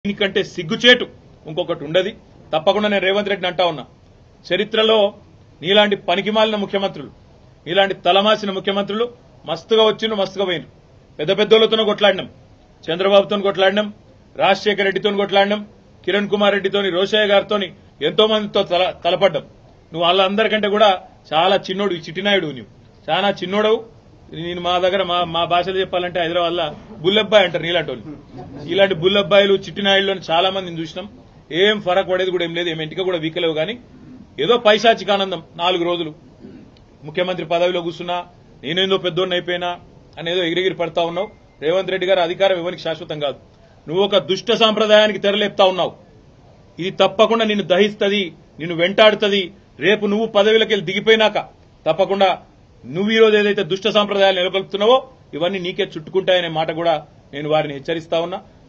దీనికంటే సిగ్గుచేటు ఇంకొకటి ఉండదు తప్పకుండా నేను రేవంత్ రెడ్డిని అంటా ఉన్నా చరిత్రలో నీలాంటి పనికిమాలిన ముఖ్యమంత్రులు నీలాంటి తలమాసిన ముఖ్యమంత్రులు మస్తుగా వచ్చిండ్రు మస్తుగా పోయినరు పెద్ద పెద్దోళ్ళతోనూ కొట్లాడినాం చంద్రబాబుతో కొట్లాడినాం రాజశేఖర రెడ్డితో కొట్లాడినాం కిరణ్ కుమార్ రెడ్డితోని రోషయ్య గారితో ఎంతో మందితో తల తలపడ్డాం నువ్వు వాళ్ళందరికంటే కూడా చాలా చిన్నోడు ఈ చిట్టినాయుడు నువ్వు చాలా చిన్నోడవు నేను మా దగ్గర మా మా భాషలో చెప్పాలంటే హైదరాబాద్ లో బుల్లబ్బాయి అంటారు నీలాంటి వాళ్ళు ఇలాంటి బుల్లబ్బాయిలు చిట్టినాయుళ్ళు చాలా మందిని చూసినాం ఏం ఫరక్ పడేది కూడా ఏం లేదు ఏం ఇంటికి కూడా వీకలేవు కానీ ఏదో పైశాచిక ఆనందం నాలుగు రోజులు ముఖ్యమంత్రి పదవిలో కూర్చున్నా నేనేందో పెద్దోడిని అయిపోయినా అనేదో ఎగిరిగిరి పడతా ఉన్నావు రేవంత్ రెడ్డి గారు అధికారం ఎవరికి శాశ్వతం కాదు నువ్వు ఒక దుష్ట సాంప్రదాయానికి తెరలేపుతా ఉన్నావు ఇది తప్పకుండా నిన్ను దహిస్తుంది నిన్ను వెంటాడుతుంది రేపు నువ్వు పదవిలోకి వెళ్ళి దిగిపోయినాక తప్పకుండా నువ్వు ఈ రోజు ఏదైతే దుష్ట సాంప్రదాయాలు నెలకొల్పుతున్నావో ఇవన్నీ నీకే చుట్టుకుంటాయనే మాట కూడా నేను వారిని హెచ్చరిస్తా ఉన్నా